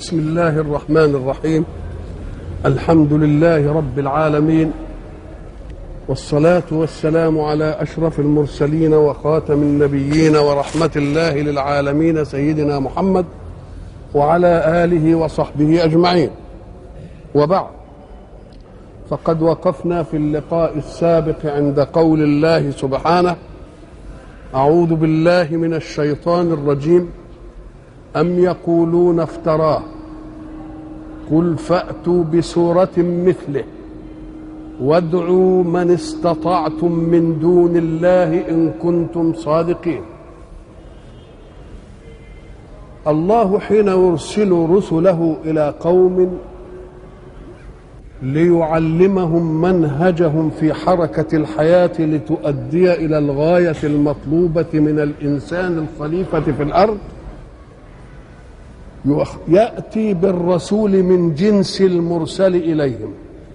بسم الله الرحمن الرحيم الحمد لله رب العالمين والصلاة والسلام على أشرف المرسلين وخاتم النبيين ورحمة الله للعالمين سيدنا محمد وعلى آله وصحبه أجمعين وبعد فقد وقفنا في اللقاء السابق عند قول الله سبحانه أعوذ بالله من الشيطان الرجيم أم يقولون افتراه قل فأتوا بسورة مثله وادعوا من استطعتم من دون الله إن كنتم صادقين الله حين يرسل رسله إلى قوم ليعلمهم منهجهم في حركة الحياة لتؤدي إلى الغاية المطلوبة من الإنسان الخليفة في الأرض ياتي بالرسول من جنس المرسل اليهم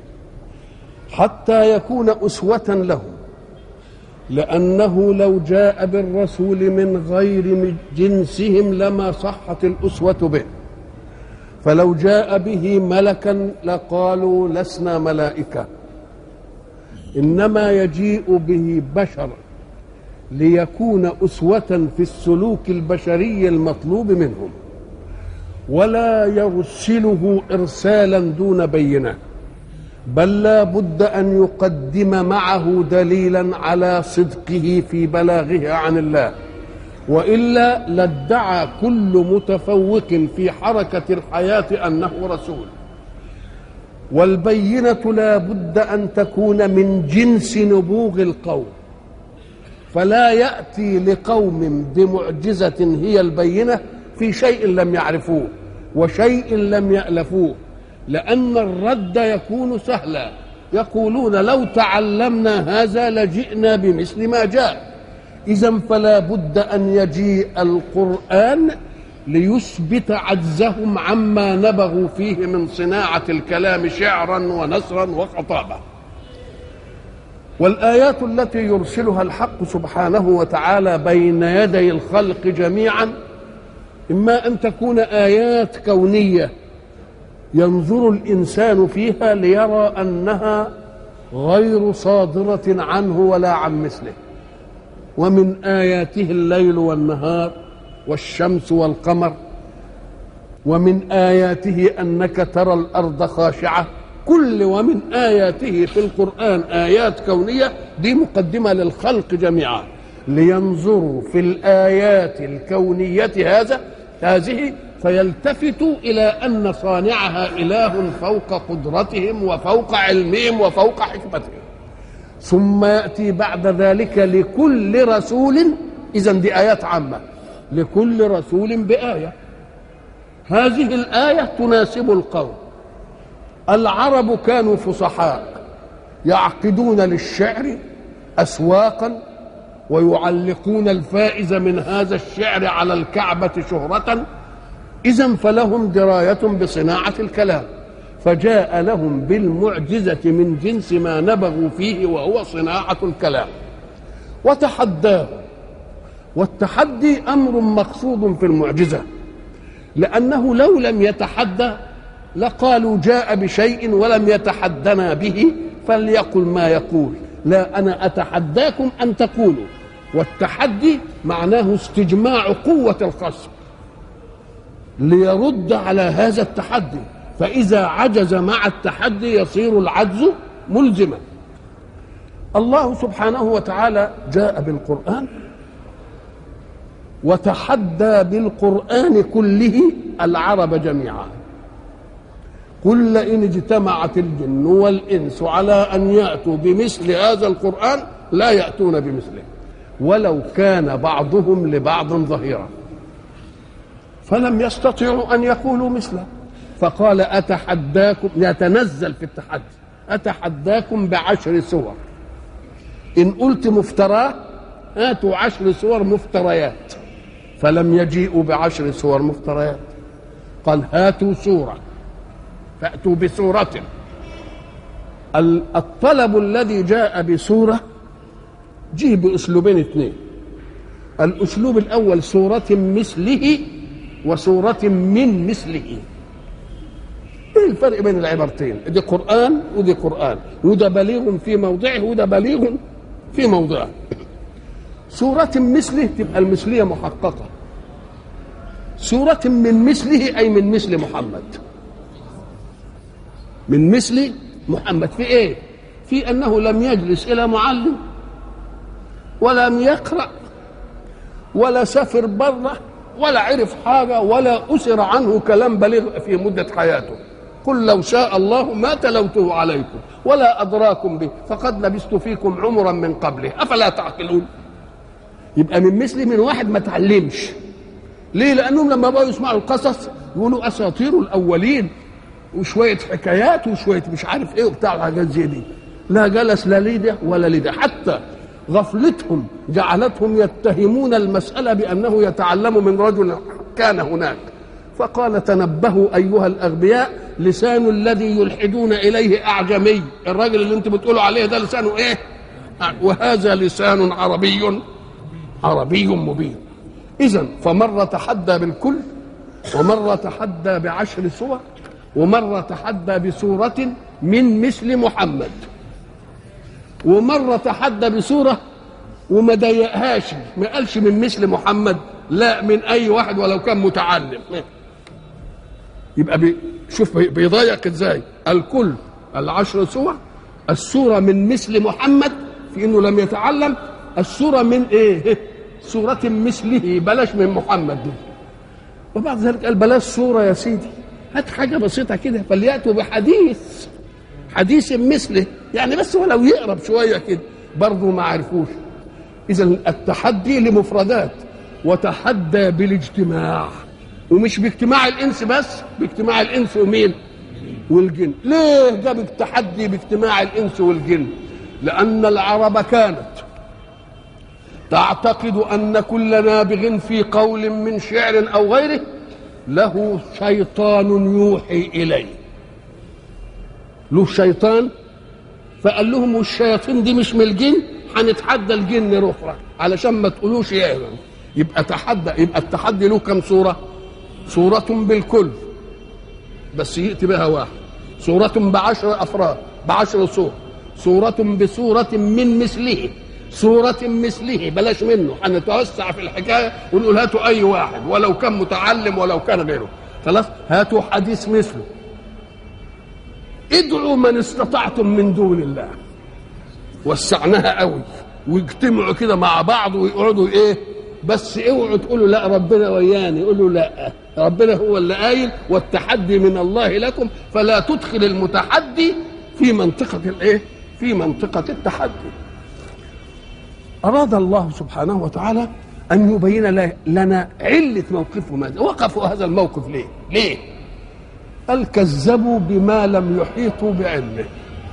حتى يكون اسوه لهم لانه لو جاء بالرسول من غير جنسهم لما صحت الاسوه به فلو جاء به ملكا لقالوا لسنا ملائكه انما يجيء به بشر ليكون اسوه في السلوك البشري المطلوب منهم ولا يرسله ارسالا دون بينه بل لا بد ان يقدم معه دليلا على صدقه في بلاغه عن الله والا لادعى كل متفوق في حركه الحياه انه رسول والبينه لا بد ان تكون من جنس نبوغ القوم فلا ياتي لقوم بمعجزه هي البينه في شيء لم يعرفوه وشيء لم يألفوه لأن الرد يكون سهلا يقولون لو تعلمنا هذا لجئنا بمثل ما جاء إذا فلا بد أن يجيء القرآن ليثبت عجزهم عما نبغوا فيه من صناعة الكلام شعرا ونثرا وخطابة والآيات التي يرسلها الحق سبحانه وتعالى بين يدي الخلق جميعا إما أن تكون آيات كونية ينظر الإنسان فيها ليرى أنها غير صادرة عنه ولا عن مثله ومن آياته الليل والنهار والشمس والقمر ومن آياته أنك ترى الأرض خاشعة كل ومن آياته في القرآن آيات كونية دي مقدمة للخلق جميعا لينظروا في الآيات الكونية هذا هذه فيلتفتوا إلى أن صانعها إله فوق قدرتهم وفوق علمهم وفوق حكمتهم ثم يأتي بعد ذلك لكل رسول إذا دي آيات عامة لكل رسول بآية هذه الآية تناسب القوم العرب كانوا فصحاء يعقدون للشعر أسواقا ويعلقون الفائز من هذا الشعر على الكعبة شهرة إذا فلهم دراية بصناعة الكلام فجاء لهم بالمعجزة من جنس ما نبغوا فيه وهو صناعة الكلام وتحداه والتحدي أمر مقصود في المعجزة لأنه لو لم يتحدى لقالوا جاء بشيء ولم يتحدنا به فليقل ما يقول لا أنا أتحداكم أن تقولوا والتحدي معناه استجماع قوة الخصم ليرد على هذا التحدي فإذا عجز مع التحدي يصير العجز ملزما الله سبحانه وتعالى جاء بالقرآن وتحدى بالقرآن كله العرب جميعا قل لئن اجتمعت الجن والإنس على أن يأتوا بمثل هذا القرآن لا يأتون بمثله ولو كان بعضهم لبعض ظهيرا فلم يستطيعوا ان يقولوا مثله فقال اتحداكم يتنزل في التحدي اتحداكم بعشر سور ان قلت مفتراه هاتوا عشر سور مفتريات فلم يجيئوا بعشر سور مفتريات قال هاتوا سوره فاتوا بسوره الطلب الذي جاء بسوره جه باسلوبين اثنين الاسلوب الاول صوره مثله وصوره من مثله ايه الفرق بين العبارتين دي قرآن ودي قرآن وده بليغ في موضعه وده بليغ في موضعه سورة مثله تبقى المثلية محققة سورة من مثله أي من مثل محمد من مثل محمد في ايه في انه لم يجلس الى معلم ولم يقرا ولا سافر بره ولا عرف حاجه ولا اسر عنه كلام بليغ في مده حياته قل لو شاء الله ما تلوته عليكم ولا ادراكم به فقد لبثت فيكم عمرا من قبله افلا تعقلون يبقى من مثل من واحد ما تعلمش ليه لانهم لما بقوا يسمعوا القصص يقولوا اساطير الاولين وشويه حكايات وشويه مش عارف ايه وبتاع حاجات زي دي لا جلس لا لده ولا لده حتى غفلتهم جعلتهم يتهمون المسألة بأنه يتعلم من رجل كان هناك فقال تنبهوا أيها الأغبياء لسان الذي يلحدون إليه أعجمي الراجل اللي انتم بتقولوا عليه ده لسانه إيه وهذا لسان عربي عربي مبين إذا فمرة تحدى بالكل ومرة تحدى بعشر سور ومرة تحدى بسورة من مثل محمد ومرة تحدى بسورة وما ضيقهاش ما قالش من مثل محمد لا من أي واحد ولو كان متعلم يبقى بي شوف بيضيق ازاي الكل العشر سور السورة من مثل محمد في انه لم يتعلم السورة من ايه سورة مثله بلاش من محمد دي وبعد ذلك قال بلاش سورة يا سيدي هات حاجة بسيطة كده فليأتوا بحديث حديث مثله يعني بس ولو يقرب شوية كده برضه ما عرفوش إذا التحدي لمفردات وتحدى بالاجتماع ومش باجتماع الإنس بس باجتماع الإنس ومين والجن ليه جاب التحدي باجتماع الإنس والجن لأن العرب كانت تعتقد أن كل نابغ في قول من شعر أو غيره له شيطان يوحي إليه له شيطان فقال لهم والشياطين دي مش من الجن هنتحدى الجن اخرى علشان ما تقولوش يا إيمان. يبقى تحدى يبقى التحدي له كم صوره صوره بالكل بس ياتي بها واحد صوره بعشر افراد بعشر صور صوره بصوره من مثله صورة مثله بلاش منه هنتوسع في الحكاية ونقول هاتوا أي واحد ولو كان متعلم ولو كان غيره خلاص هاتوا حديث مثله ادعوا من استطعتم من دون الله وسعناها قوي ويجتمعوا كده مع بعض ويقعدوا ايه بس اوعوا تقولوا لا ربنا وياني قولوا لا ربنا هو اللي قايل والتحدي من الله لكم فلا تدخل المتحدي في منطقة الايه في منطقة التحدي أراد الله سبحانه وتعالى أن يبين لنا علة موقفهم هذا وقفوا هذا الموقف ليه ليه قال كذبوا بما لم يحيطوا بعلمه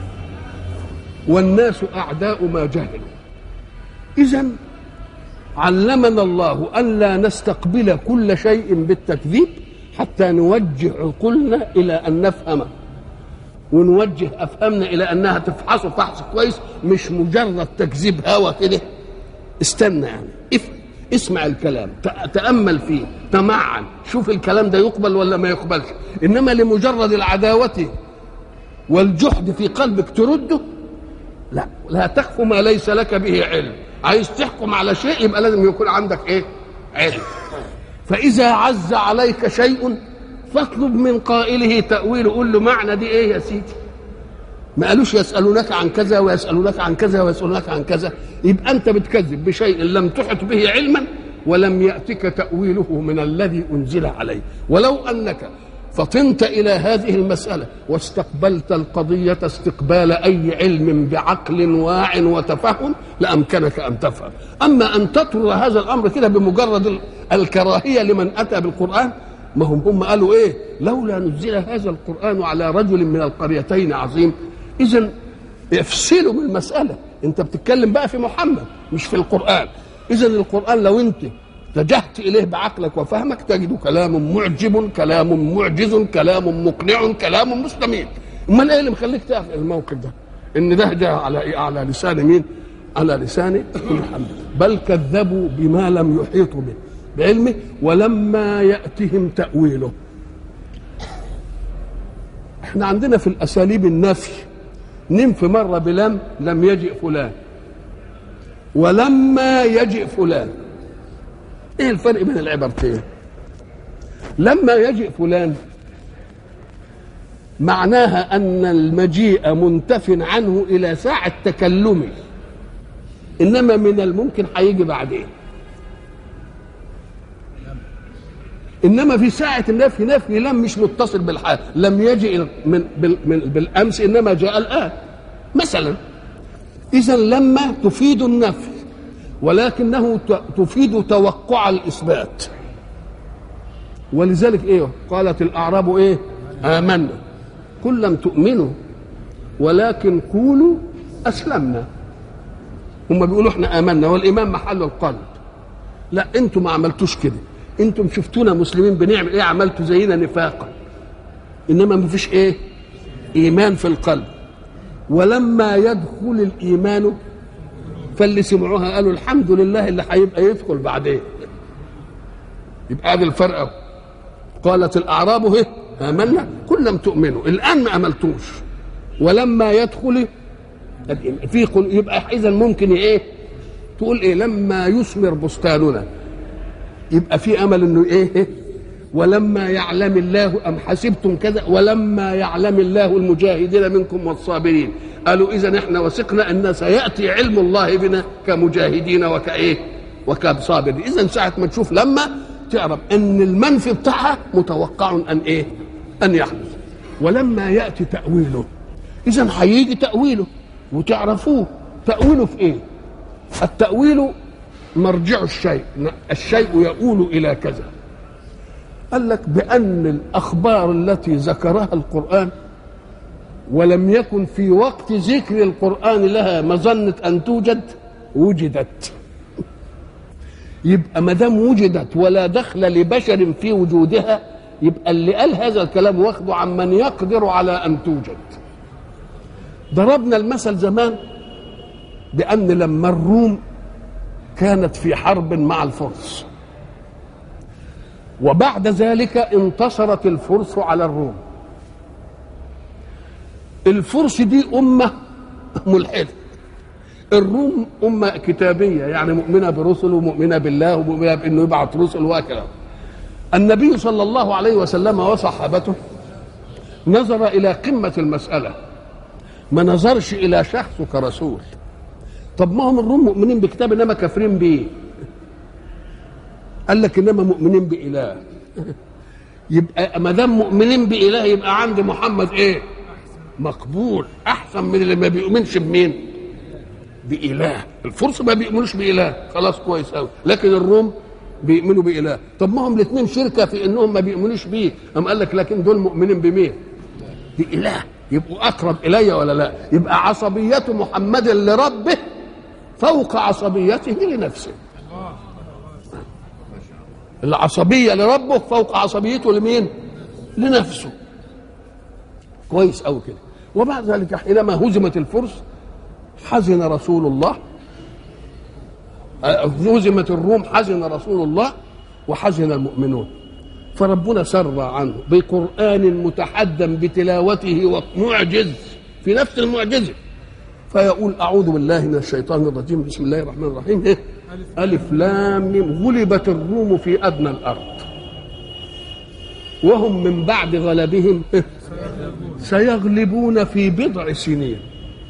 والناس أعداء ما جهلوا إذا علمنا الله أن لا نستقبل كل شيء بالتكذيب حتى نوجه عقولنا إلى أن نفهم ونوجه أفهمنا إلى أنها تفحص فحص كويس مش مجرد تكذيب هوى كده استنى يعني افهم اسمع الكلام تأمل فيه تمعن شوف الكلام ده يقبل ولا ما يقبلش إنما لمجرد العداوة والجحد في قلبك ترده لا لا تخف ما ليس لك به علم عايز تحكم على شيء يبقى لازم يكون عندك ايه علم فإذا عز عليك شيء فاطلب من قائله تأويله قول له معنى دي ايه يا سيدي ما قالوش يسألونك عن كذا ويسألونك عن كذا ويسألونك عن كذا يبقى أنت بتكذب بشيء لم تحط به علما ولم يأتك تأويله من الذي أنزل عليه ولو أنك فطنت إلى هذه المسألة واستقبلت القضية استقبال أي علم بعقل واع وتفهم لأمكنك أن تفهم أما أن تطرد هذا الأمر كده بمجرد الكراهية لمن أتى بالقرآن ما هم هم قالوا إيه لولا نزل هذا القرآن على رجل من القريتين عظيم إذا افصلوا من المسألة أنت بتتكلم بقى في محمد مش في القرآن إذا القرآن لو أنت اتجهت إليه بعقلك وفهمك تجد كلام معجب كلام معجز كلام مقنع كلام مستميت امال ايه اللي مخليك تعرف الموقف ده ان ده جاء على إيه؟ على لسان مين على لسان محمد بل كذبوا بما لم يحيطوا به بعلمه ولما ياتهم تاويله احنا عندنا في الاساليب النفي ننفي مره بلم لم يجئ فلان ولما يجئ فلان ايه الفرق بين العبارتين لما يجئ فلان معناها ان المجيء منتف عنه الى ساعه تكلمه انما من الممكن هيجي بعدين انما في ساعه النفي نفي لم مش متصل بالحال لم يجئ من من بالامس انما جاء الان مثلا اذا لما تفيد النفي ولكنه تفيد توقع الاثبات ولذلك ايه قالت الاعراب ايه امنا قل لم تؤمنوا ولكن قولوا اسلمنا هم بيقولوا احنا امنا والايمان محل القلب لا انتم ما عملتوش كده انتم شفتونا مسلمين بنعمل ايه عملتوا زينا نفاقا انما ما فيش ايه ايمان في القلب ولما يدخل الايمان فاللي سمعوها قالوا الحمد لله اللي هيبقى يدخل بعدين يبقى هذا الفرق قالت الاعراب هي امنا كل لم تؤمنوا الان ما املتوش ولما يدخل في يبقى اذا ممكن ايه تقول ايه لما يثمر بستاننا يبقى في امل انه ايه ولما يعلم الله ام حسبتم كذا ولما يعلم الله المجاهدين منكم والصابرين قالوا اذا احنا وثقنا ان سياتي علم الله بنا كمجاهدين وكايه وكصابرين اذا ساعه ما تشوف لما تعرف ان المنفي بتاعها متوقع ان ايه ان يحدث ولما ياتي تاويله اذا هيجي تاويله وتعرفوه تاويله في ايه التاويل مرجع الشيء الشيء يؤول الى كذا قال لك بان الاخبار التي ذكرها القران ولم يكن في وقت ذكر القران لها مظنه ان توجد وجدت يبقى ما دام وجدت ولا دخل لبشر في وجودها يبقى اللي قال هذا الكلام واخده عمن يقدر على ان توجد ضربنا المثل زمان بان لما الروم كانت في حرب مع الفرس وبعد ذلك انتصرت الفرس على الروم الفرس دي أمة ملحدة الروم أمة كتابية يعني مؤمنة برسل ومؤمنة بالله ومؤمنة بأنه يبعث رسل وهكذا النبي صلى الله عليه وسلم وصحابته نظر إلى قمة المسألة ما نظرش إلى شخصه كرسول طب ما هم الروم مؤمنين بكتاب انما كافرين بيه قال لك انما مؤمنين باله يبقى ما دام مؤمنين باله يبقى عند محمد ايه مقبول احسن من اللي ما بيؤمنش بمين باله الفرس ما بيؤمنوش باله خلاص كويس قوي لكن الروم بيؤمنوا باله طب ما هم الاثنين شركه في انهم ما بيؤمنوش بيه قام قال لك لكن دول مؤمنين بمين باله يبقوا اقرب الي ولا لا يبقى عصبيه محمد لربه فوق عصبيته لنفسه العصبية لربه فوق عصبيته لمين لنفسه كويس أوي كده وبعد ذلك حينما هزمت الفرس حزن رسول الله هزمت الروم حزن رسول الله وحزن المؤمنون فربنا سر عنه بقرآن متحدى بتلاوته ومعجز في نفس المعجزه فيقول أعوذ بالله من الشيطان الرجيم بسم الله الرحمن الرحيم إيه؟ ألف لام ميم غلبت الروم في أدنى الأرض وهم من بعد غلبهم إيه؟ سيغلبون في بضع سنين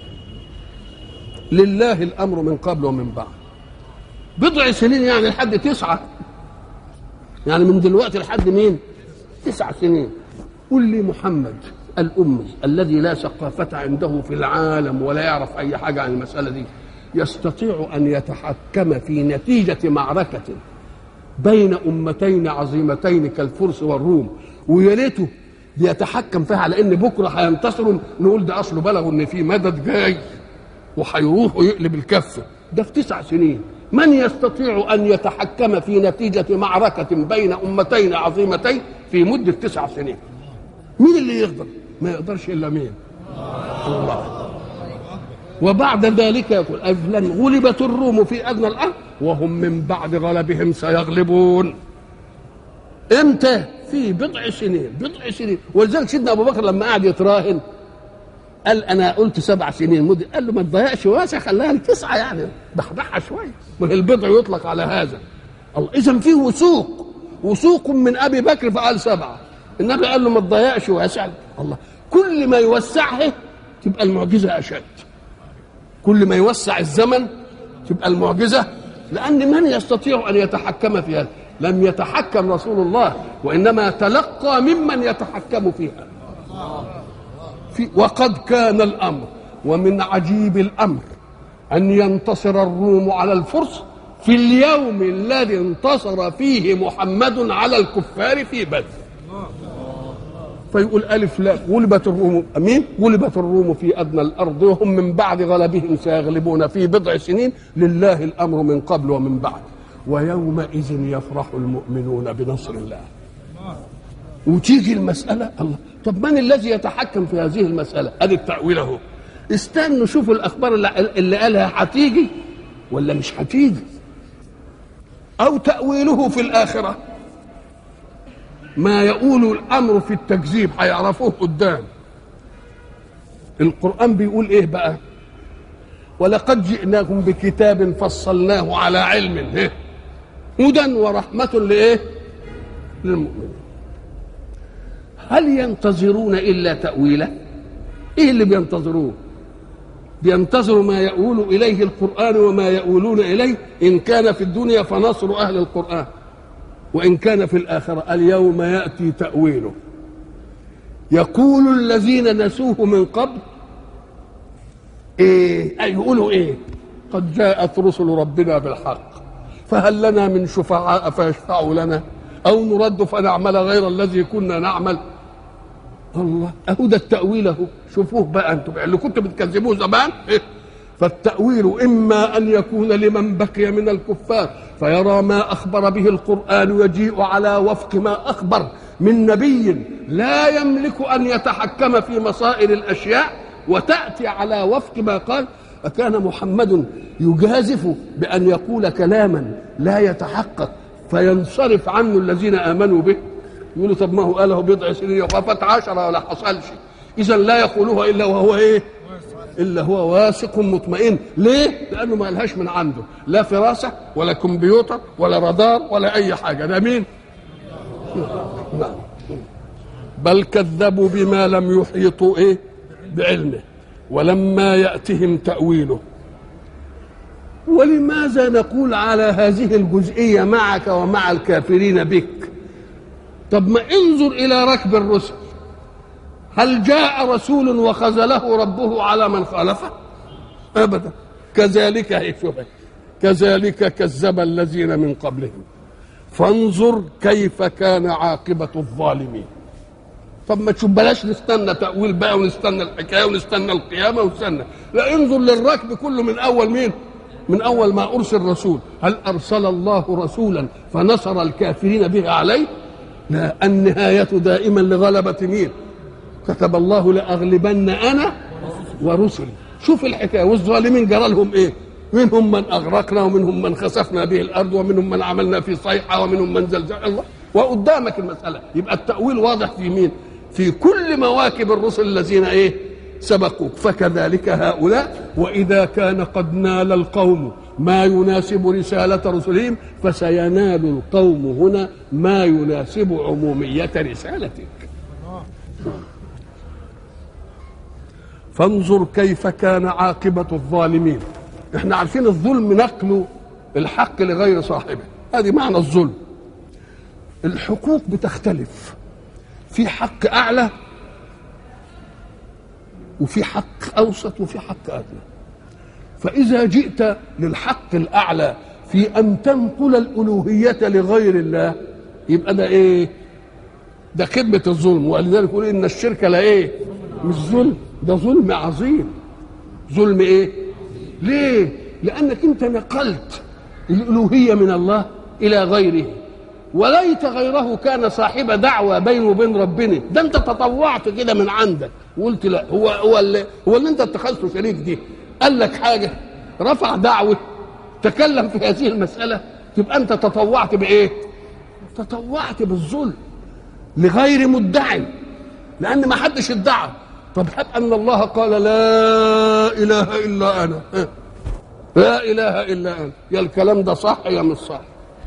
لله الأمر من قبل ومن بعد بضع سنين يعني لحد تسعة يعني من دلوقتي لحد مين تسع سنين قل لي محمد الأمي الذي لا ثقافة عنده في العالم ولا يعرف أي حاجة عن المسألة دي يستطيع أن يتحكم في نتيجة معركة بين أمتين عظيمتين كالفرس والروم ويا ريته بيتحكم فيها على ان بكره هينتصروا نقول ده اصله بلغوا ان في مدد جاي وهيروح ويقلب الكفه ده في تسع سنين من يستطيع ان يتحكم في نتيجه معركه بين امتين عظيمتين في مده تسع سنين مين اللي يقدر ما يقدرش الا مين الله وبعد ذلك يقول أفلا غلبت الروم في أدنى الأرض وهم من بعد غلبهم سيغلبون امتى في بضع سنين بضع سنين ولذلك سيدنا ابو بكر لما قعد يتراهن قال انا قلت سبع سنين مدة قال له ما تضيعش واسع خليها لتسعه يعني ضحضحها شويه ما هي البضع يطلق على هذا الله اذا في وثوق وثوق من ابي بكر فقال سبعه النبي قال له ما تضيعش واسع الله كل ما يوسعها تبقى المعجزه اشد كل ما يوسع الزمن تبقى المعجزه لان من يستطيع ان يتحكم في هذا لم يتحكم رسول الله وانما تلقى ممن يتحكم فيها في وقد كان الامر ومن عجيب الامر ان ينتصر الروم على الفرس في اليوم الذي انتصر فيه محمد على الكفار في بدر فيقول ألف لا غلبت الروم مين؟ غلبت الروم في أدنى الأرض وهم من بعد غلبهم سيغلبون في بضع سنين لله الأمر من قبل ومن بعد ويومئذ يفرح المؤمنون بنصر الله وتيجي المسألة الله طب من الذي يتحكم في هذه المسألة؟ أدي التأويل أهو استنوا شوفوا الأخبار اللي, اللي قالها هتيجي ولا مش هتيجي أو تأويله في الآخرة ما يقول الامر في التكذيب هيعرفوه قدام القران بيقول ايه بقى ولقد جئناكم بكتاب فصلناه على علم إيه؟ هدى ورحمه لايه للمؤمنين هل ينتظرون الا تاويله ايه اللي بينتظروه بينتظروا ما يؤول اليه القران وما يؤولون اليه ان كان في الدنيا فنصر اهل القران وإن كان في الآخرة اليوم يأتي تأويله يقول الذين نسوه من قبل إيه أي يقولوا إيه قد جاءت رسل ربنا بالحق فهل لنا من شفعاء فيشفعوا لنا أو نرد فنعمل غير الذي كنا نعمل الله أهو ده التأويل أهو شوفوه بقى أنتم اللي كنتوا بتكذبوه زمان إيه؟ فالتأويل إما أن يكون لمن بقي من الكفار فيرى ما أخبر به القرآن ويجيء على وفق ما أخبر من نبي لا يملك أن يتحكم في مصائر الأشياء وتأتي على وفق ما قال أكان محمد يجازف بأن يقول كلاما لا يتحقق فينصرف عنه الذين آمنوا به يقولوا طب ما هو قاله بضع سنين وقفت عشرة ولا حصلش إذا لا يقولها إلا وهو إيه الا هو واثق مطمئن ليه لانه ما لهاش من عنده لا فراسه ولا كمبيوتر ولا رادار ولا اي حاجه ده مين نعم بل كذبوا بما لم يحيطوا ايه بعلمه ولما ياتهم تاويله ولماذا نقول على هذه الجزئيه معك ومع الكافرين بك طب ما انظر الى ركب الرسل هل جاء رسول وخذله ربه على من خالفه ابدا كذلك كذلك كذب الذين من قبلهم فانظر كيف كان عاقبة الظالمين طب ما تشوف بلاش نستنى تأويل بقى ونستنى الحكاية ونستنى القيامة ونستنى لا انظر للركب كله من أول مين من أول ما أرسل رسول هل أرسل الله رسولا فنصر الكافرين به عليه لا النهاية دائما لغلبة مين كتب الله لأغلبن أنا ورسلي شوف الحكاية والظالمين جرى لهم إيه منهم من أغرقنا ومنهم من خسفنا به الأرض ومنهم من عملنا في صيحة ومنهم من زلزل الله وقدامك المسألة يبقى التأويل واضح في مين في كل مواكب الرسل الذين إيه سبقوك فكذلك هؤلاء وإذا كان قد نال القوم ما يناسب رسالة رسلهم فسينال القوم هنا ما يناسب عمومية رسالتك فانظر كيف كان عاقبة الظالمين احنا عارفين الظلم نقل الحق لغير صاحبه هذه معنى الظلم الحقوق بتختلف في حق أعلى وفي حق أوسط وفي حق أدنى فإذا جئت للحق الأعلى في أن تنقل الألوهية لغير الله يبقى ده إيه؟ ده خدمة الظلم ولذلك يقول إن الشرك لا إيه؟ مش ظلم ده ظلم عظيم ظلم ايه ليه لانك انت نقلت الالوهيه من الله الى غيره وليت غيره كان صاحب دعوه بينه وبين ربنا ده انت تطوعت كده من عندك وقلت لا هو هو اللي هو اللي انت اتخذته شريك دي قال لك حاجه رفع دعوه تكلم في هذه المساله تبقى انت تطوعت بايه تطوعت بالظلم لغير مدعي لان ما حدش ادعى طب هب ان الله قال لا اله الا انا ها. لا اله الا انا يا الكلام ده صح يا مش صح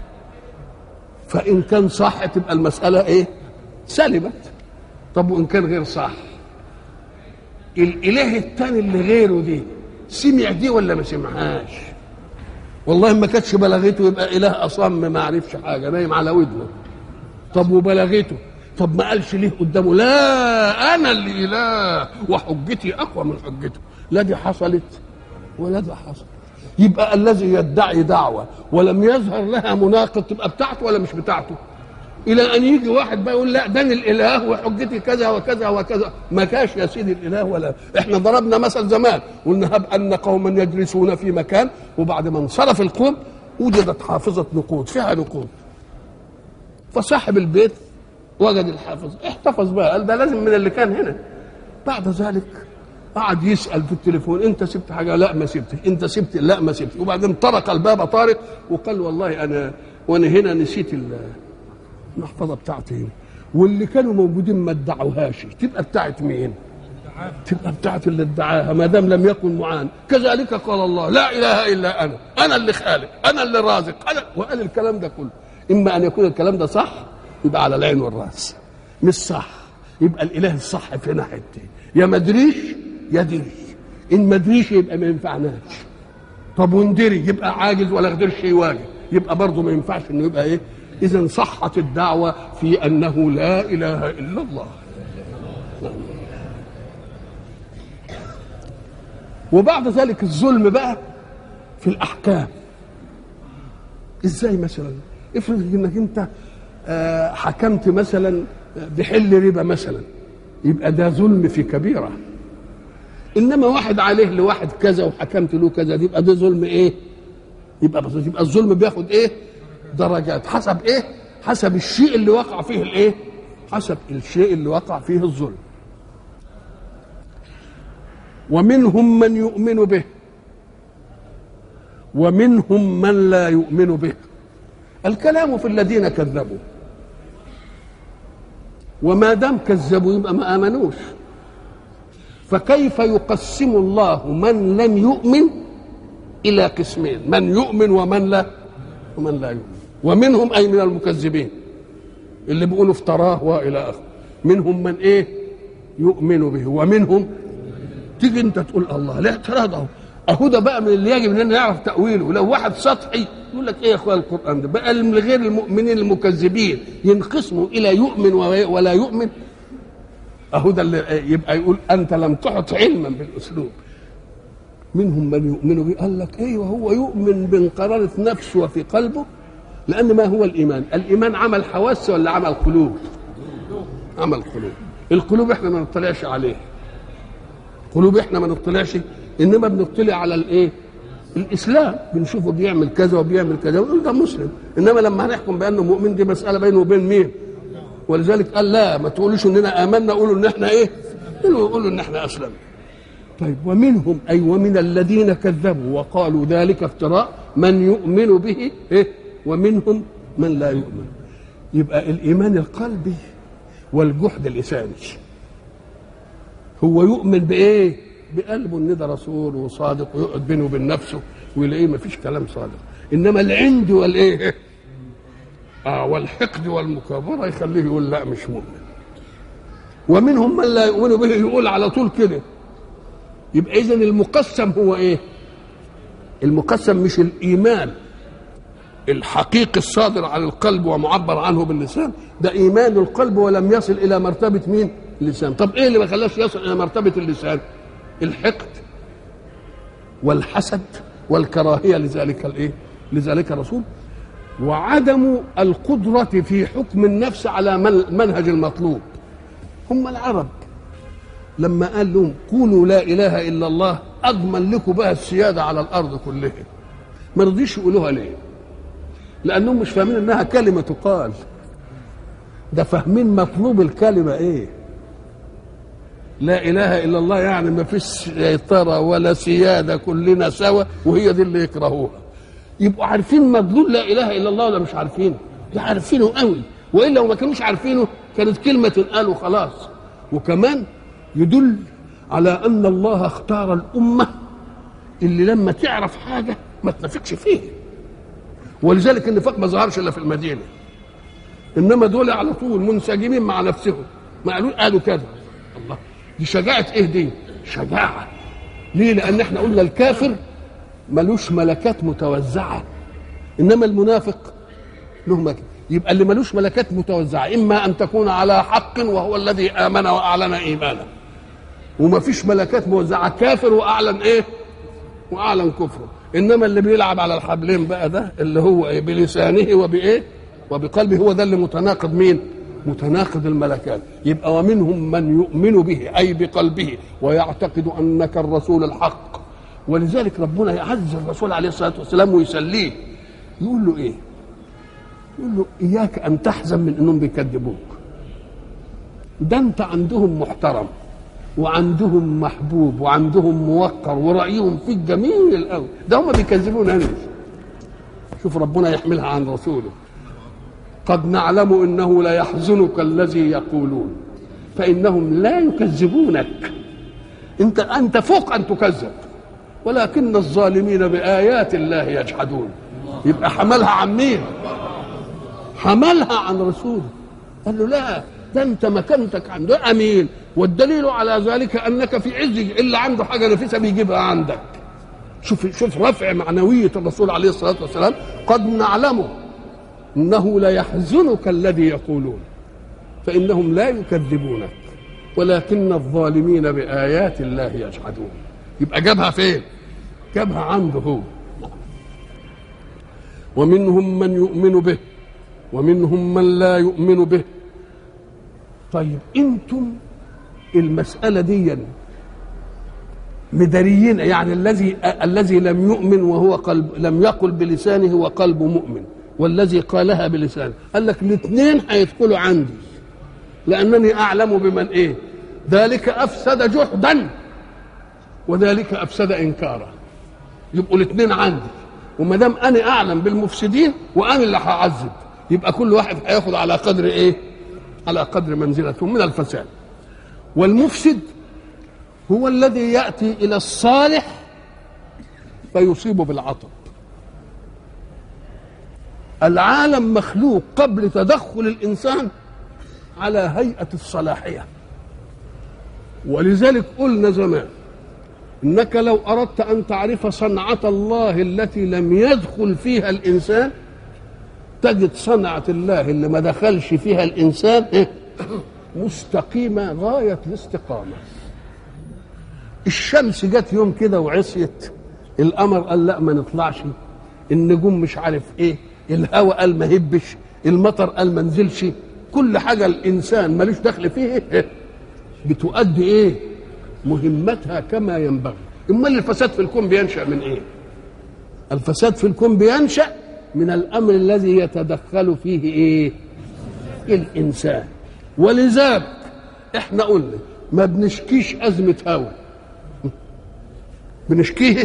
فان كان صح تبقى المساله ايه سلمت طب وان كان غير صح الاله الثاني اللي غيره دي سمع دي ولا ما سمعهاش والله ما كانتش بلغته يبقى اله اصم ما عرفش حاجه نايم على ودنه طب وبلغته طب ما قالش ليه قدامه لا انا اللي اله وحجتي اقوى من حجته لا دي حصلت ولا ده حصل يبقى الذي يدعي دعوه ولم يظهر لها مناقض تبقى بتاعته ولا مش بتاعته الى ان يجي واحد بقى يقول لا ده أنا الاله وحجتي كذا وكذا وكذا ما كاش يا سيدي الاله ولا احنا ضربنا مثل زمان قلنا هب ان قوما يجلسون في مكان وبعد ما انصرف القوم وجدت حافظه نقود فيها نقود فصاحب البيت وجد الحافظ احتفظ بقى قال ده لازم من اللي كان هنا بعد ذلك قعد يسال في التليفون انت سبت حاجه لا ما سبتش انت سبت لا ما سبتش وبعدين طرق الباب طارق وقال والله انا وانا هنا نسيت ال- المحفظه بتاعتي هنا واللي كانوا موجودين ما ادعوهاش تبقى بتاعت مين؟ تبقى بتاعت اللي ادعاها ما دام لم يكن معان كذلك قال الله لا اله الا انا انا اللي خالق انا اللي رازق انا وقال الكلام ده كله اما ان يكون الكلام ده صح يبقى على العين والراس مش صح يبقى الاله الصح في ناحيتين يا مدريش يا دري ان مدريش يبقى ما ينفعناش طب وندري يبقى عاجز ولا قدرش يواجه يبقى برضه ما ينفعش انه يبقى ايه اذا صحت الدعوه في انه لا اله الا الله وبعد ذلك الظلم بقى في الاحكام ازاي مثلا افرض انك انت آه، حكمت مثلا بحل ربا مثلا يبقى ده ظلم في كبيره انما واحد عليه لواحد كذا وحكمت له كذا دي يبقى ده ظلم ايه يبقى بس يبقى الظلم بياخد ايه درجات حسب ايه حسب الشيء اللي وقع فيه الايه حسب الشيء اللي وقع فيه الظلم ومنهم من يؤمن به ومنهم من لا يؤمن به الكلام في الذين كذبوا وما دام كذبوا يبقى ما امنوش فكيف يقسم الله من لم يؤمن الى قسمين من يؤمن ومن لا ومن لا يؤمن ومنهم اي من المكذبين اللي بيقولوا افتراه والى اخره منهم من ايه يؤمن به ومنهم تيجي انت تقول الله لا اعتراض اهو اهو ده بقى من اللي يجب اننا نعرف تاويله لو واحد سطحي يقول لك ايه يا اخويا القران ده بقى من غير المؤمنين المكذبين ينقسموا الى يؤمن ولا يؤمن اهو ده اللي يبقى يقول انت لم تحط علما بالاسلوب منهم من يؤمن به قال لك ايوه هو يؤمن بانقرارة نفسه وفي قلبه لان ما هو الايمان الايمان عمل حواس ولا عمل قلوب عمل قلوب القلوب احنا ما نطلعش عليه قلوب احنا ما نطلعش انما بنطلع على الايه الاسلام بنشوفه بيعمل كذا وبيعمل كذا ونقول ده مسلم انما لما هنحكم بانه مؤمن دي مساله بينه وبين مين ولذلك قال لا ما تقولوش اننا امنا قولوا ان احنا ايه قولوا قولوا ان احنا اسلمنا طيب ومنهم اي ومن الذين كذبوا وقالوا ذلك افتراء من يؤمن به إيه؟ ومنهم من لا يؤمن يبقى الايمان القلبي والجحد اللساني هو يؤمن بايه بقلبه ان ده رسول وصادق ويقعد بينه وبين نفسه ويلاقيه ما فيش كلام صادق انما العند والايه اه والحقد والمكابره يخليه يقول لا مش مؤمن ومنهم من لا يؤمن به يقول على طول كده يبقى اذا المقسم هو ايه المقسم مش الايمان الحقيقي الصادر عن القلب ومعبر عنه باللسان ده ايمان القلب ولم يصل الى مرتبه مين اللسان طب ايه اللي ما خلاش يصل الى مرتبه اللسان الحقد والحسد والكراهيه لذلك الايه لذلك الرسول وعدم القدرة في حكم النفس على منهج المطلوب هم العرب لما قال لهم قولوا لا إله إلا الله أضمن لكم بها السيادة على الأرض كلها ما رضيش يقولوها ليه لأنهم مش فاهمين إنها كلمة تقال ده فاهمين مطلوب الكلمة إيه لا إله إلا الله يعني ما فيش سيطرة ولا سيادة كلنا سوا وهي دي اللي يكرهوها يبقوا عارفين مدلول لا اله الا الله ولا مش عارفينه؟ ده عارفينه قوي والا لو ما كانوش عارفينه كانت كلمه تنقال وخلاص وكمان يدل على ان الله اختار الامه اللي لما تعرف حاجه ما تنافقش فيها ولذلك النفاق ما ظهرش الا في المدينه انما دول على طول منسجمين مع نفسهم ما قالوا قالوا كذا الله دي شجاعه ايه دي شجاعه ليه لان احنا قلنا الكافر ملوش ملكات متوزعه انما المنافق له ملكات يبقى اللي ملوش ملكات متوزعه اما ان تكون على حق وهو الذي امن واعلن ايمانه وما فيش ملكات موزعه كافر واعلن ايه واعلن كفره انما اللي بيلعب على الحبلين بقى ده اللي هو إيه بلسانه وبايه وبقلبه هو ده اللي متناقض مين متناقض الملكات يبقى ومنهم من يؤمن به اي بقلبه ويعتقد انك الرسول الحق ولذلك ربنا يعز الرسول عليه الصلاه والسلام ويسليه يقول له ايه يقول له اياك ان تحزن من انهم بيكذبوك ده انت عندهم محترم وعندهم محبوب وعندهم موقر ورأيهم فيك جميل قوي ده هم بيكذبون انا شوف ربنا يحملها عن رسوله قد نعلم انه لا يحزنك الذي يقولون فانهم لا يكذبونك انت انت فوق ان تكذب ولكن الظالمين بايات الله يجحدون يبقى حملها عن مين حملها عن رسوله قال له لا ده انت مكانتك عنده امين والدليل على ذلك انك في عز اللي عنده حاجه نفيسه بيجيبها عندك شوف شوف رفع معنويه الرسول عليه الصلاه والسلام قد نعلم انه ليحزنك الذي يقولون فانهم لا يكذبونك ولكن الظالمين بايات الله يجحدون يبقى جابها فين جابها عنده هو ومنهم من يؤمن به ومنهم من لا يؤمن به طيب انتم المسألة دي مداريين يعني الذي الذي لم يؤمن وهو قلب لم يقل بلسانه وقلبه مؤمن والذي قالها بلسانه قال لك الاثنين هيدخلوا عندي لأنني أعلم بمن إيه ذلك أفسد جحدا وذلك أفسد إنكارا يبقوا الاثنين عندي وما دام أنا أعلم بالمفسدين وأنا اللي هعذب يبقى كل واحد هياخد على قدر إيه على قدر منزلته من الفساد والمفسد هو الذي ياتي الى الصالح فيصيبه بالعطب العالم مخلوق قبل تدخل الانسان على هيئه الصلاحيه ولذلك قلنا زمان انك لو اردت ان تعرف صنعه الله التي لم يدخل فيها الانسان تجد صنعه الله اللي ما دخلش فيها الانسان إيه؟ مستقيمة غاية الاستقامة الشمس جت يوم كده وعصيت القمر قال لا ما نطلعش النجوم مش عارف ايه الهواء قال ما هبش المطر قال ما نزلش كل حاجة الإنسان ملوش دخل فيه إيه؟ بتؤدي ايه مهمتها كما ينبغي امال الفساد في الكون بينشأ من ايه الفساد في الكون بينشأ من الأمر الذي يتدخل فيه ايه الإنسان ولذلك احنا قلنا ما بنشكيش أزمة هوى بنشكيه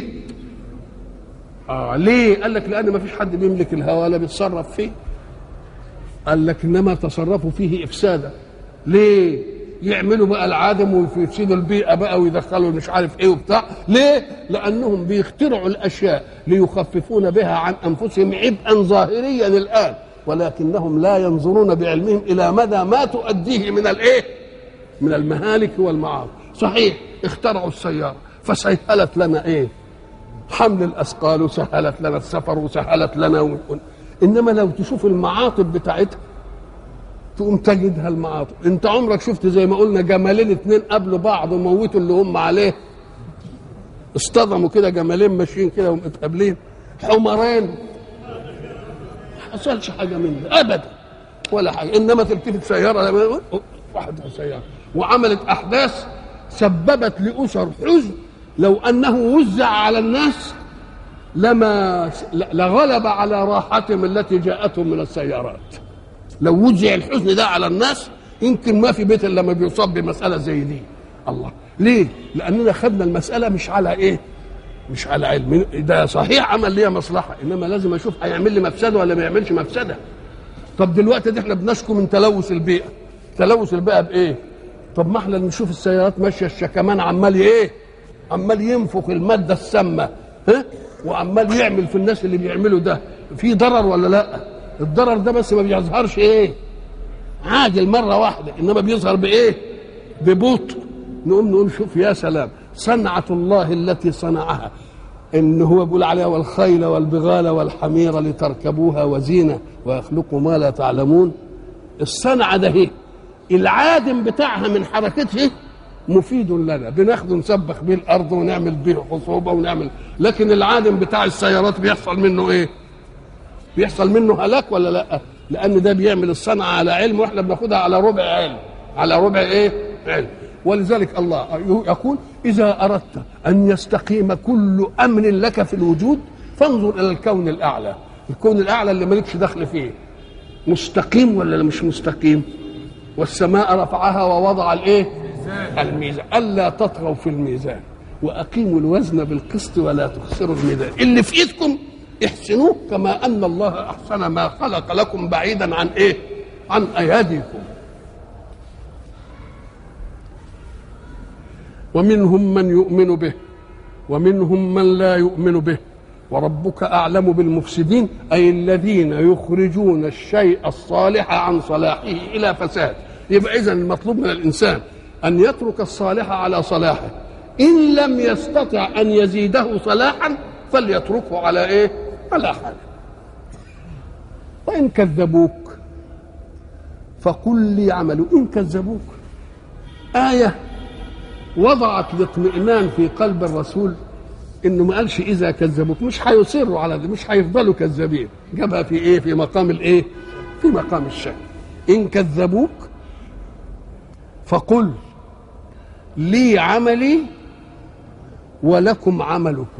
اه ليه قال لك لأن ما فيش حد بيملك الهوى ولا بيتصرف فيه قال لك إنما تصرفوا فيه إفسادا ليه يعملوا بقى العادم ويفسدوا البيئة بقى ويدخلوا مش عارف ايه وبتاع ليه لأنهم بيخترعوا الأشياء ليخففون بها عن أنفسهم عبئا ظاهريا الآن ولكنهم لا ينظرون بعلمهم الى مدى ما تؤديه من الايه؟ من المهالك والمعاصي، صحيح اخترعوا السياره فسهلت لنا ايه؟ حمل الاثقال وسهلت لنا السفر وسهلت لنا و... انما لو تشوف المعاطب بتاعتها تقوم تجدها المعاطب، انت عمرك شفت زي ما قلنا جمالين اتنين قبلوا بعض وموتوا اللي هم عليه اصطدموا كده جمالين ماشيين كده ومتقابلين حمرين حصلش حاجه من ده ابدا ولا حاجه انما تلتفت سياره واحد سياره وعملت احداث سببت لاسر حزن لو انه وزع على الناس لما لغلب على راحتهم التي جاءتهم من السيارات لو وزع الحزن ده على الناس يمكن ما في بيت الا لما بيصاب بمساله زي دي الله ليه لاننا خدنا المساله مش على ايه مش على علم ده صحيح عمل ليا مصلحه انما لازم اشوف هيعمل لي مفسده ولا ما يعملش مفسده طب دلوقتي دي احنا بنشكو من تلوث البيئه تلوث البيئه بايه طب ما احنا نشوف السيارات ماشيه الشكمان عمال ايه عمال ينفخ الماده السامه ها وعمال يعمل في الناس اللي بيعملوا ده في ضرر ولا لا الضرر ده بس ما بيظهرش ايه عاجل مره واحده انما بيظهر بايه ببطء نقوم نقول شوف يا سلام صنعه الله التي صنعها ان هو بيقول عليها والخيل والبغال والحمير لتركبوها وزينه ويخلق ما لا تعلمون الصنعه ده هي العادم بتاعها من حركته مفيد لنا بناخده نسبخ بيه الارض ونعمل بيه خصوبه ونعمل لكن العادم بتاع السيارات بيحصل منه ايه بيحصل منه هلاك ولا لا لان ده بيعمل الصنعه على علم واحنا بناخدها على ربع علم على ربع ايه علم ولذلك الله يقول اذا اردت ان يستقيم كل امر لك في الوجود فانظر الى الكون الاعلى الكون الاعلى اللي مالكش دخل فيه مستقيم ولا مش مستقيم والسماء رفعها ووضع الايه الميزان الا تطغوا في الميزان واقيموا الوزن بالقسط ولا تخسروا الميزان اللي في ايدكم احسنوه كما ان الله احسن ما خلق لكم بعيدا عن ايه عن اياديكم ومنهم من يؤمن به ومنهم من لا يؤمن به وربك اعلم بالمفسدين اي الذين يخرجون الشيء الصالح عن صلاحه الى فساد يبقى اذا المطلوب من الانسان ان يترك الصالح على صلاحه ان لم يستطع ان يزيده صلاحا فليتركه على ايه على حاله وان كذبوك فقل لي عملوا ان كذبوك ايه وضعت الاطمئنان في قلب الرسول انه ما قالش اذا كذبوك مش هيصروا على ده مش هيفضلوا كذابين جابها في ايه في مقام الايه في مقام الشك ان كذبوك فقل لي عملي ولكم عملكم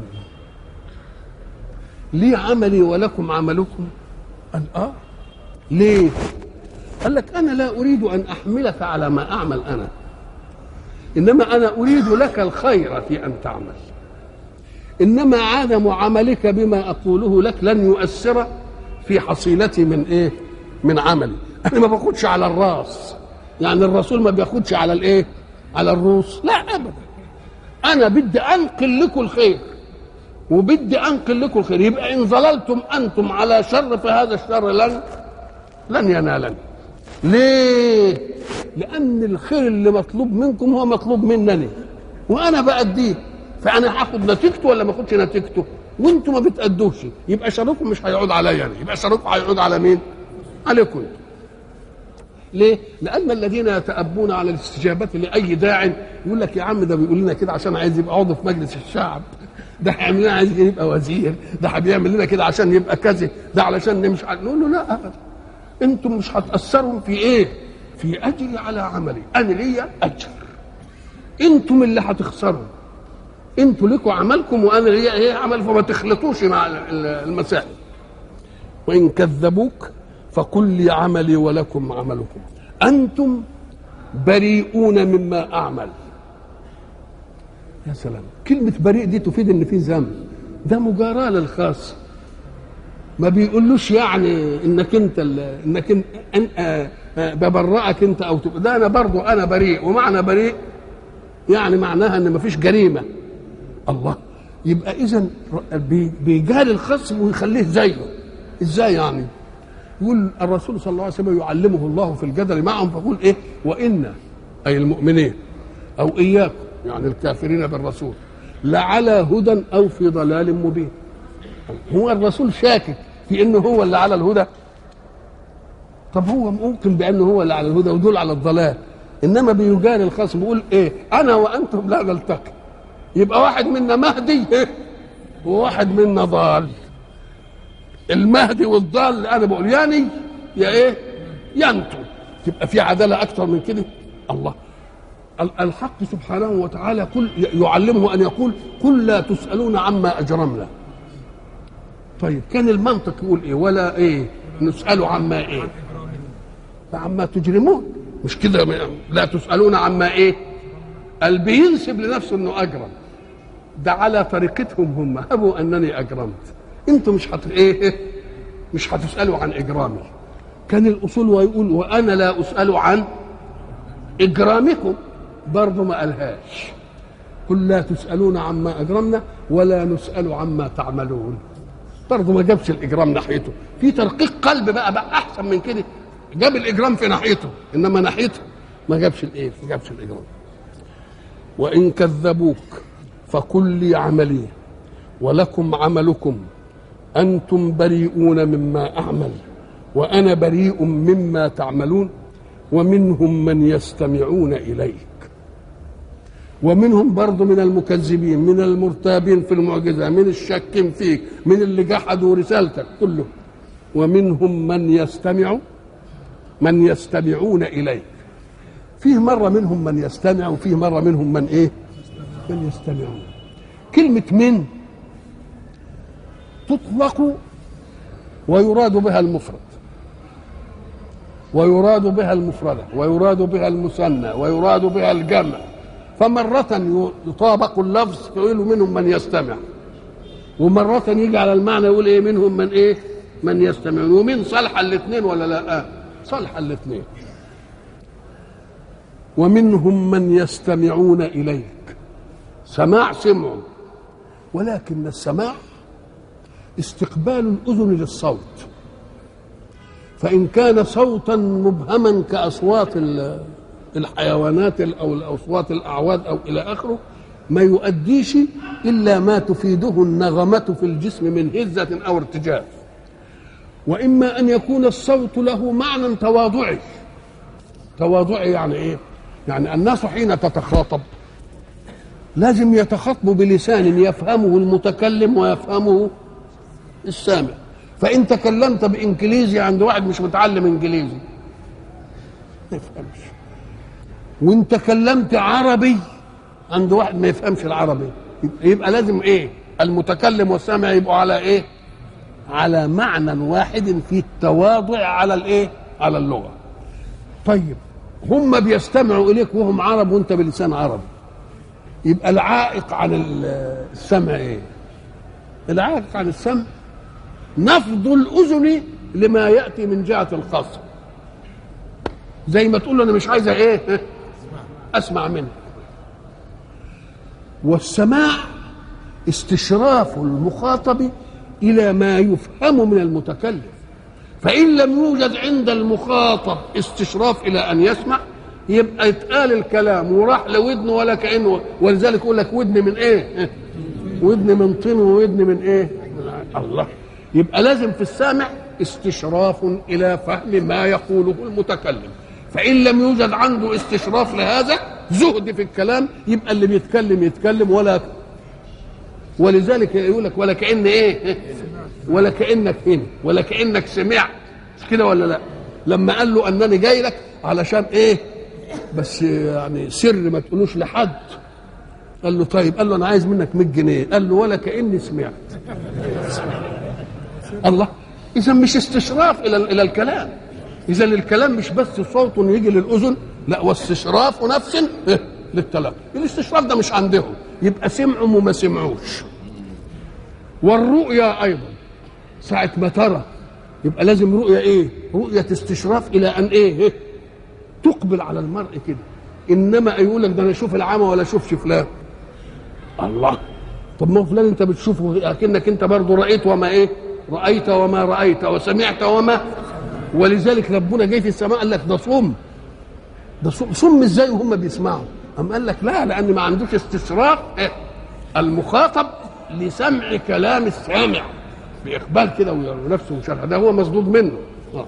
لي عملي ولكم عملكم قال اه ليه قال لك انا لا اريد ان احملك على ما اعمل انا انما انا اريد لك الخير في ان تعمل انما عدم عملك بما اقوله لك لن يؤثر في حصيلتي من ايه من عملي انا ما باخدش على الراس يعني الرسول ما بياخدش على الايه على الروس لا ابدا انا بدي انقل لكم الخير وبدي انقل لكم الخير يبقى ان ظللتم انتم على شر فهذا الشر لن لن ينالني ليه لان الخير اللي مطلوب منكم هو مطلوب منني وانا باديه فانا هاخد نتيجته ولا ما اخدش نتيجته وانتم ما بتادوش يبقى شركم مش هيعود عليا يعني يبقى شركم هيعود على مين عليكم ليه؟ لأن الذين يتأبون على الاستجابة لأي داع يقول لك يا عم ده بيقول لنا كده عشان عايز يبقى عضو في مجلس الشعب ده هيعمل لنا عايز يبقى وزير ده بيعمل لنا كده عشان يبقى كذا ده علشان نمشي نقول له لا أبدا انتم مش هتأثروا في ايه؟ في أجري على عملي أنا ليا أجر انتم اللي هتخسروا انتوا لكم عملكم وانا ليا ايه عمل فما تخلطوش مع المسائل وان كذبوك فقل لي عملي ولكم عملكم انتم بريئون مما اعمل يا سلام كلمة بريء دي تفيد ان في ذنب ده مجاراة للخاص ما بيقولوش يعني انك انت انك انت أن ببرئك انت او تبقى ده انا برضو انا بريء ومعنى بريء يعني معناها ان ما فيش جريمه الله يبقى اذا بيجاري الخصم ويخليه زيه ازاي يعني يقول الرسول صلى الله عليه وسلم يعلمه الله في الجدل معهم فيقول ايه وان اي المؤمنين او اياكم يعني الكافرين بالرسول لعلى هدى او في ضلال مبين هو الرسول شاكك في انه هو اللي على الهدى طب هو ممكن بانه هو اللي على الهدى ودول على الضلال انما بيجاري الخصم بيقول ايه انا وانتم لا نلتقي يبقى واحد منا مهدي وواحد منا ضال المهدي والضال انا بقول يعني يا ايه يا انتم تبقى في عداله اكثر من كده الله الحق سبحانه وتعالى كل يعلمه ان يقول قل لا تسالون عما اجرمنا طيب كان المنطق يقول ايه ولا ايه نساله عما ايه عما تجرمون مش كده لا تسالون عما ايه قال بينسب لنفسه انه اجرم ده على طريقتهم هم هبوا انني اجرمت انتوا مش هت ايه مش هتسالوا عن اجرامي كان الاصول ويقول وانا لا اسال عن اجرامكم برضه ما قالهاش قل لا تسالون عما اجرمنا ولا نسال عما تعملون برضه ما جابش الاجرام ناحيته في ترقيق قلب بقى بقى احسن من كده جاب الاجرام في ناحيته انما ناحيته ما جابش الايه ما جابش الاجرام وان كذبوك فقل لي عملي ولكم عملكم انتم بريئون مما اعمل وانا بريء مما تعملون ومنهم من يستمعون اليك ومنهم برضه من المكذبين من المرتابين في المعجزه من الشاكين فيك من اللي جحدوا رسالتك كله ومنهم من يستمع من يستمعون اليك فيه مره منهم من يستمع وفيه مره منهم من ايه من يستمعون كلمه من تطلق ويراد بها المفرد ويراد بها المفردة ويراد بها المثنى ويراد بها الجمع فمرة يطابق اللفظ يقول منهم من يستمع ومرة يجي على المعنى يقول ايه منهم من ايه من يستمعون ومن صالحة الاثنين ولا لا آه صالحة الاثنين ومنهم من يستمعون إليك سماع سمع ولكن السماع استقبال الأذن للصوت فإن كان صوتا مبهما كأصوات الحيوانات أو الأصوات الأعواد أو إلى آخره ما يؤديش إلا ما تفيده النغمة في الجسم من هزة أو ارتجاف وإما أن يكون الصوت له معنى تواضعي تواضعي يعني إيه؟ يعني الناس حين تتخاطب لازم يتخاطبوا بلسان يفهمه المتكلم ويفهمه السامع فإن تكلمت بإنجليزي عند واحد مش متعلم إنجليزي ما يفهمش وإن تكلمت عربي عند واحد ما يفهمش العربي يبقى لازم إيه المتكلم والسامع يبقوا على إيه على معنى واحد في التواضع على الإيه على اللغة طيب هم بيستمعوا إليك وهم عرب وأنت بلسان عربي يبقى العائق عن السمع إيه العائق عن السمع نفض الاذن لما ياتي من جهه الخصم زي ما تقول له انا مش عايزه ايه اسمع منك والسماع استشراف المخاطب الى ما يفهم من المتكلم فان لم يوجد عند المخاطب استشراف الى ان يسمع يبقى يتقال الكلام وراح لودنه ولا كانه ولذلك يقول لك ودن من ايه ودن من طين وودن من ايه الله يبقى لازم في السامع استشراف الى فهم ما يقوله المتكلم فان لم يوجد عنده استشراف لهذا زهد في الكلام يبقى اللي بيتكلم يتكلم ولا ولذلك يقول لك ولا كان ايه ولا كانك هنا ولا كانك سمعت مش كده ولا لا لما قال له انني جاي لك علشان ايه بس يعني سر ما تقولوش لحد قال له طيب قال له انا عايز منك 100 جنيه قال له ولا كاني سمعت الله اذا مش استشراف الى الى الكلام اذا الكلام مش بس صوت يجي للاذن لا واستشراف نفس للتلقي الاستشراف ده مش عندهم يبقى سمعوا وما سمعوش والرؤيا ايضا ساعه ما ترى يبقى لازم رؤيا ايه رؤيه استشراف الى ان ايه تقبل على المرء كده انما يقول لك ده انا اشوف العمى ولا اشوفش فلان الله طب ما هو فلان انت بتشوفه اكنك انت برضه رايت وما ايه رايت وما رايت وسمعت وما ولذلك ربنا جاي في السماء قال لك ده صم ده صم, صم ازاي وهم بيسمعوا أم قال لك لا لان ما عندوش استشراف إيه؟ المخاطب لسمع كلام السامع باقبال كده ونفسه وشرح ده هو مصدود منه آه.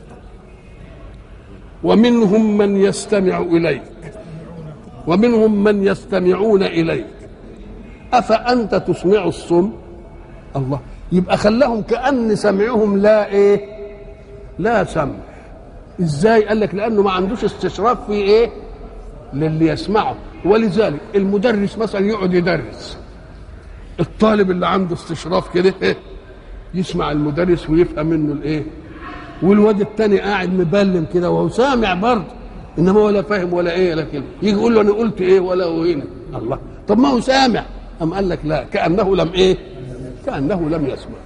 ومنهم من يستمع اليك ومنهم من يستمعون اليك افانت تسمع الصم الله يبقى خلاهم كان سمعهم لا ايه لا سمع ازاي قال لك لانه ما عندوش استشراف في ايه للي يسمعه ولذلك المدرس مثلا يقعد يدرس الطالب اللي عنده استشراف كده إيه؟ يسمع المدرس ويفهم منه الايه والواد التاني قاعد مبلم كده وهو سامع برضه انما ولا فاهم ولا ايه لكن يجي يقول له انا قلت ايه ولا هو هنا الله طب ما هو سامع ام قال لك لا كانه لم ايه كانه لم يسمع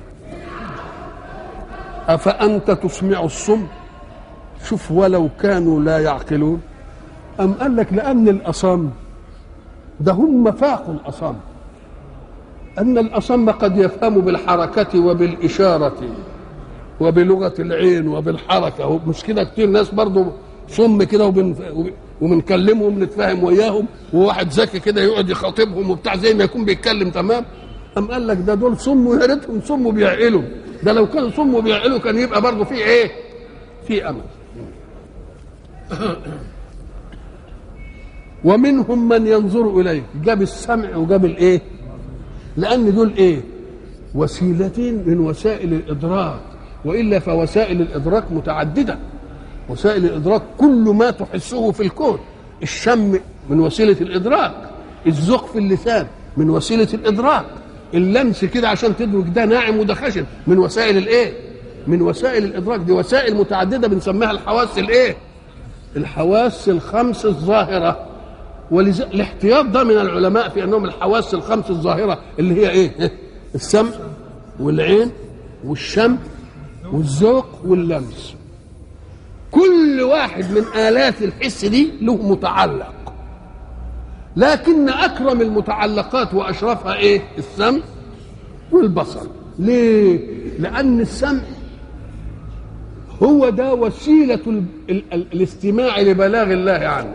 افانت تسمع الصم شوف ولو كانوا لا يعقلون أم قال لك لأن الأصم ده هم فاقوا الأصم أن الأصم قد يفهم بالحركة وبالإشارة وبلغة العين وبالحركة مش كده كتير ناس برضو صم كده وبن وبنكلمهم نتفاهم وياهم وواحد ذكي كده يقعد يخاطبهم وبتاع زي ما يكون بيتكلم تمام أم قال لك ده دول صم ويا ريتهم صم وبيعقلوا ده لو كانوا صم وبيعقلوا كان يبقى برضه في ايه؟ في امل ومنهم من ينظر اليك جاب السمع وجاب الايه؟ لان دول ايه؟ وسيلتين من وسائل الادراك والا فوسائل الادراك متعدده وسائل الادراك كل ما تحسه في الكون الشم من وسيله الادراك الذوق في اللسان من وسيله الادراك اللمس كده عشان تدرك ده ناعم وده خشن من وسائل الايه من وسائل الادراك دي وسائل متعدده بنسميها الحواس الايه الحواس الخمس الظاهره ولذا الاحتياط ده من العلماء في انهم الحواس الخمس الظاهره اللي هي ايه السمع والعين والشم والذوق واللمس كل واحد من آلات الحس دي له متعلق لكن أكرم المتعلقات وأشرفها إيه؟ السمع والبصر ليه؟ لأن السمع هو ده وسيلة ال ال ال الاستماع لبلاغ الله عنه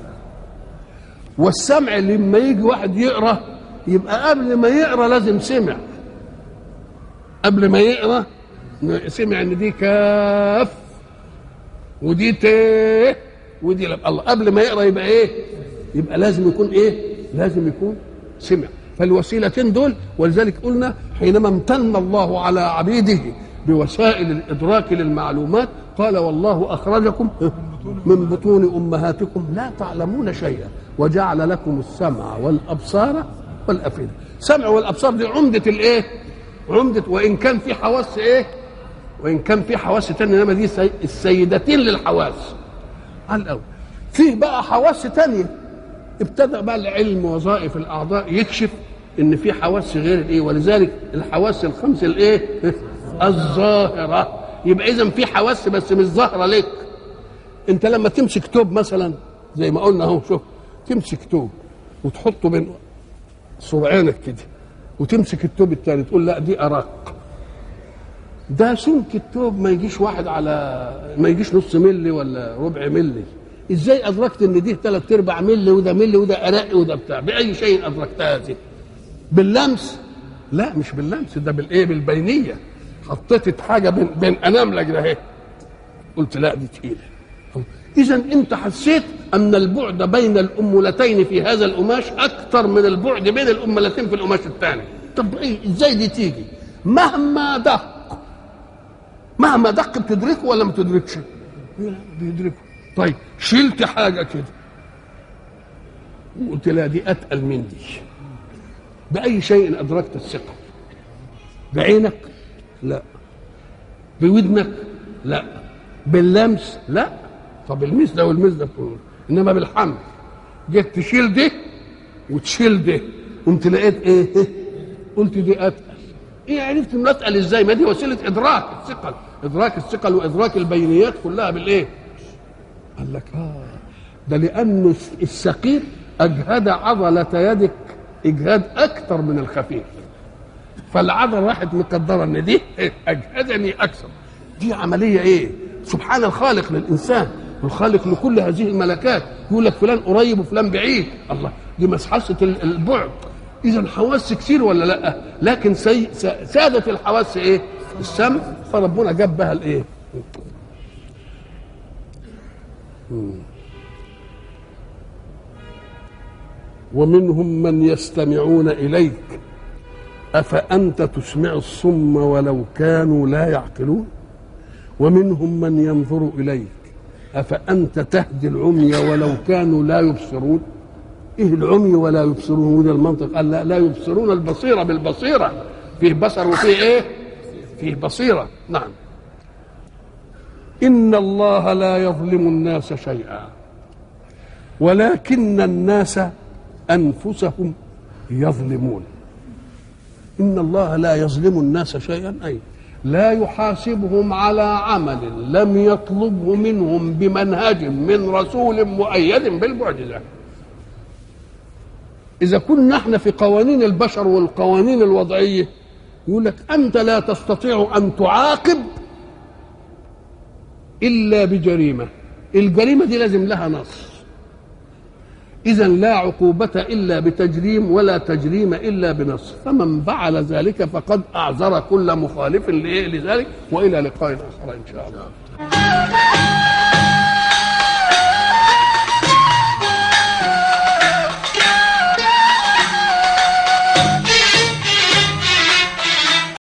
والسمع لما يجي واحد يقرأ يبقى قبل ما يقرأ لازم سمع قبل ما يقرأ سمع ان دي كاف ودي ت ودي لب الله قبل ما يقرا يبقى ايه يبقى لازم يكون ايه لازم يكون سمع فالوسيلتين دول ولذلك قلنا حينما امتن الله على عبيده بوسائل الادراك للمعلومات قال والله اخرجكم من بطون امهاتكم لا تعلمون شيئا وجعل لكم السمع والابصار والافئده السمع والابصار دي عمده الايه عمده وان كان في حواس ايه وان كان في حواس تانية انما دي السيدتين للحواس على الاول فيه بقى حواس تانية ابتدأ بقى العلم وظائف الاعضاء يكشف ان في حواس غير الايه ولذلك الحواس الخمس الايه الظاهره يبقى اذا في حواس بس مش ظاهره لك انت لما تمسك توب مثلا زي ما قلنا اهو شوف تمسك توب وتحطه بين صبعينك كده وتمسك التوب الثاني تقول لا دي ارق ده سمك التوب ما يجيش واحد على ما يجيش نص ملي ولا ربع ملي ازاي ادركت ان دي ثلاث ارباع ملي وده ملي وده ارق وده بتاع باي شيء ادركتها دي باللمس لا مش باللمس ده بالايه بالبينيه حطيت حاجه بين بين اناملك ده اهي قلت لا دي تقيله اذا انت حسيت ان البعد بين الامولتين في هذا القماش اكثر من البعد بين الامولتين في القماش الثاني طب ايه ازاي دي تيجي مهما دق مهما دق بتدركه ولا ما تدركش بيدركه طيب شلت حاجه كده وقلت لا دي اتقل من دي باي شيء ادركت الثقه بعينك لا بودنك لا باللمس لا طب المس ده والمس ده انما بالحمل جيت تشيل ده وتشيل ده قمت لقيت ايه قلت دي اتقل ايه عرفت انه اتقل ازاي ما دي وسيله ادراك الثقل ادراك الثقل وادراك البينيات كلها بالايه قال لك اه ده لان الثقيل اجهد عضله يدك اجهاد اكثر من الخفيف فالعضله راحت مقدره ان دي اجهدني اكثر دي عمليه ايه سبحان الخالق للانسان الخالق لكل هذه الملكات يقول لك فلان قريب وفلان بعيد الله دي مسحسه البعد اذا حواس كتير ولا لا لكن سي سادت الحواس ايه السمع فربنا جاب بها الايه ومنهم من يستمعون اليك افانت تسمع الصم ولو كانوا لا يعقلون ومنهم من ينظر اليك افانت تهدي العمي ولو كانوا لا يبصرون ايه العمي ولا يبصرون وده المنطق قال لا لا يبصرون البصيره بالبصيره فيه بصر وفيه ايه فيه بصيره نعم ان الله لا يظلم الناس شيئا ولكن الناس انفسهم يظلمون ان الله لا يظلم الناس شيئا اي لا يحاسبهم على عمل لم يطلبه منهم بمنهج من رسول مؤيد بالمعجزة إذا كنا احنا في قوانين البشر والقوانين الوضعية يقول لك أنت لا تستطيع أن تعاقب إلا بجريمة الجريمة دي لازم لها نص إذا لا عقوبة إلا بتجريم ولا تجريم إلا بنص فمن فعل ذلك فقد أعذر كل مخالف لذلك وإلى لقاء آخر إن شاء الله